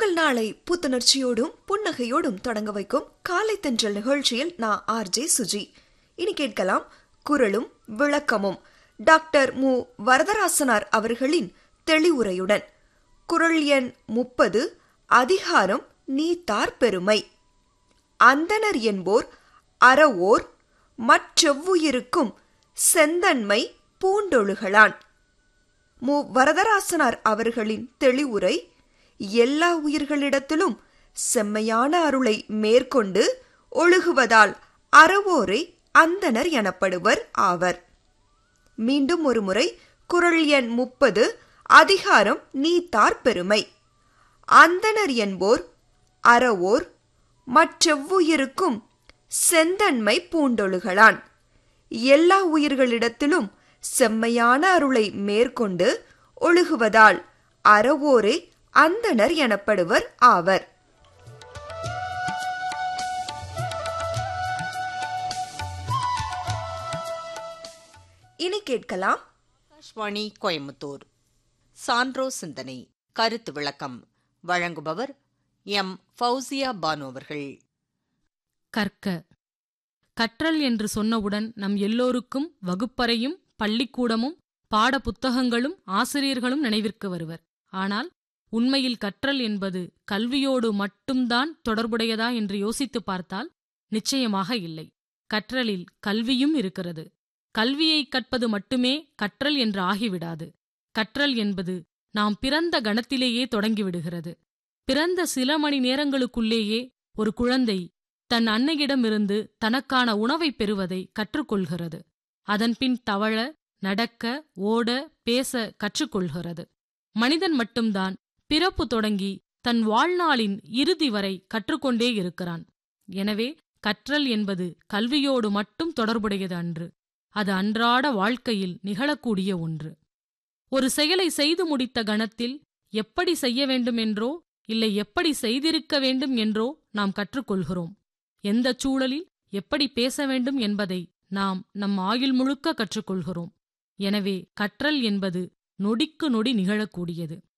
உங்கள் நாளை புத்துணர்ச்சியோடும் புன்னகையோடும் தொடங்க வைக்கும் காலை தென்றல் நிகழ்ச்சியில் நான் ஆர்ஜே சுஜி இனி கேட்கலாம் குரலும் விளக்கமும் டாக்டர் மு வரதராசனார் அவர்களின் தெளிவுரையுடன் குரல் எண் முப்பது அதிகாரம் நீத்தார் பெருமை அந்தணர் என்போர் அறவோர் மற்றெவ்வுயிருக்கும் செந்தன்மை பூண்டொழுகலான் மு வரதராசனார் அவர்களின் தெளிவுரை எல்லா உயிர்களிடத்திலும் செம்மையான அருளை மேற்கொண்டு ஒழுகுவதால் அறவோரை அந்தனர் எனப்படுவர் ஆவர் மீண்டும் ஒருமுறை குரல் எண் முப்பது அதிகாரம் நீத்தார் பெருமை அந்தனர் என்போர் அறவோர் மற்றெவ்வுயிருக்கும் செந்தன்மை பூண்டொழுகலான் எல்லா உயிர்களிடத்திலும் செம்மையான அருளை மேற்கொண்டு ஒழுகுவதால் அறவோரே அந்தனர் எனப்படுவர் ஆவர் இனி கேட்கலாம் ஆகாஷ்வாணி கோயம்புத்தூர் சான்றோ சிந்தனை கருத்து விளக்கம் வழங்குபவர் எம் ஃபௌசியா பானு அவர்கள் கற்க கற்றல் என்று சொன்னவுடன் நம் எல்லோருக்கும் வகுப்பறையும் பள்ளிக்கூடமும் பாட புத்தகங்களும் ஆசிரியர்களும் நினைவிற்கு வருவர் ஆனால் உண்மையில் கற்றல் என்பது கல்வியோடு மட்டும்தான் தொடர்புடையதா என்று யோசித்துப் பார்த்தால் நிச்சயமாக இல்லை கற்றலில் கல்வியும் இருக்கிறது கல்வியைக் கற்பது மட்டுமே கற்றல் என்று ஆகிவிடாது கற்றல் என்பது நாம் பிறந்த கணத்திலேயே தொடங்கிவிடுகிறது பிறந்த சில மணி நேரங்களுக்குள்ளேயே ஒரு குழந்தை தன் அன்னையிடமிருந்து தனக்கான உணவைப் பெறுவதை கற்றுக்கொள்கிறது அதன்பின் தவழ நடக்க ஓட பேச கற்றுக்கொள்கிறது மனிதன் மட்டும்தான் பிறப்பு தொடங்கி தன் வாழ்நாளின் இறுதி வரை கற்றுக்கொண்டே இருக்கிறான் எனவே கற்றல் என்பது கல்வியோடு மட்டும் தொடர்புடையது அன்று அது அன்றாட வாழ்க்கையில் நிகழக்கூடிய ஒன்று ஒரு செயலை செய்து முடித்த கணத்தில் எப்படி செய்ய வேண்டுமென்றோ இல்லை எப்படி செய்திருக்க வேண்டும் என்றோ நாம் கற்றுக்கொள்கிறோம் எந்தச் சூழலில் எப்படி பேச வேண்டும் என்பதை நாம் நம் ஆயுள் முழுக்க கற்றுக்கொள்கிறோம் எனவே கற்றல் என்பது நொடிக்கு நொடி நிகழக்கூடியது